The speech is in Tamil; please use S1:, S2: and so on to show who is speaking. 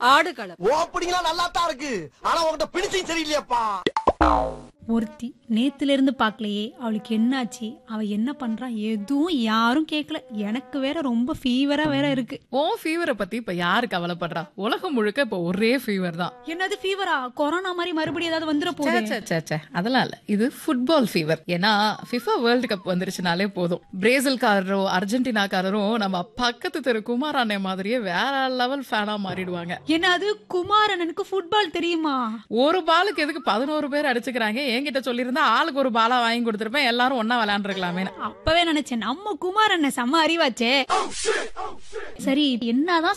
S1: ஆடுகளம்
S2: ஓப்பனிங்லாம் நல்லா தான் இருக்கு ஆனா உன்கிட்ட பிடிச்சும் சரியில்லையாப்பா
S3: ஒருத்தி நேத்துல இருந்து பார்க்கலையே அவளுக்கு என்னாச்சு அவ என்ன பண்றா எதுவும் யாரும் கேட்கல எனக்கு வேற ரொம்ப ஃபீவரா வேற இருக்கு
S4: ஓ ஃபீவரை பத்தி இப்ப யாரு கவலைப்படுறா உலகம் முழுக்க இப்ப ஒரே ஃபீவர் தான்
S3: என்னது ஃபீவரா கொரோனா மாதிரி மறுபடியும் ஏதாவது வந்துட
S4: ச்சே,
S3: போகுது
S4: ச்சே, ச்சே, ச்சே. அதெல்லாம் இல்ல இது ஃபுட்பால் ஃபீவர் ஏன்னா ஃபிஃபா வேர்ல்டு கப் வந்துருச்சுனாலே போதும் பிரேசில்காரரோ அர்ஜென்டினாக்காரரோ நம்ம பக்கத்து தெரு குமார் அண்ணன் மாதிரியே வேற லெவல் ஃபேனா மாறிடுவாங்க
S3: என்னது குமாரனனுக்கு ஃபுட்பால் தெரியுமா
S4: ஒரு பாலுக்கு எதுக்கு பதினோரு பேர் அடிச்சுக்கிறாங்க என்கிட்ட சொல்லியிருந்தா ஆளுக்கு ஒரு பாலா வாங்கி கொடுத்துருப்பேன் எல்லாரும் ஒன்னா விளையாண்டுருக்கலாமே
S3: அப்பவே நினைச்சேன் நம்ம குமாரண்ண செம்ம அறிவாச்சே சரி என்னதான்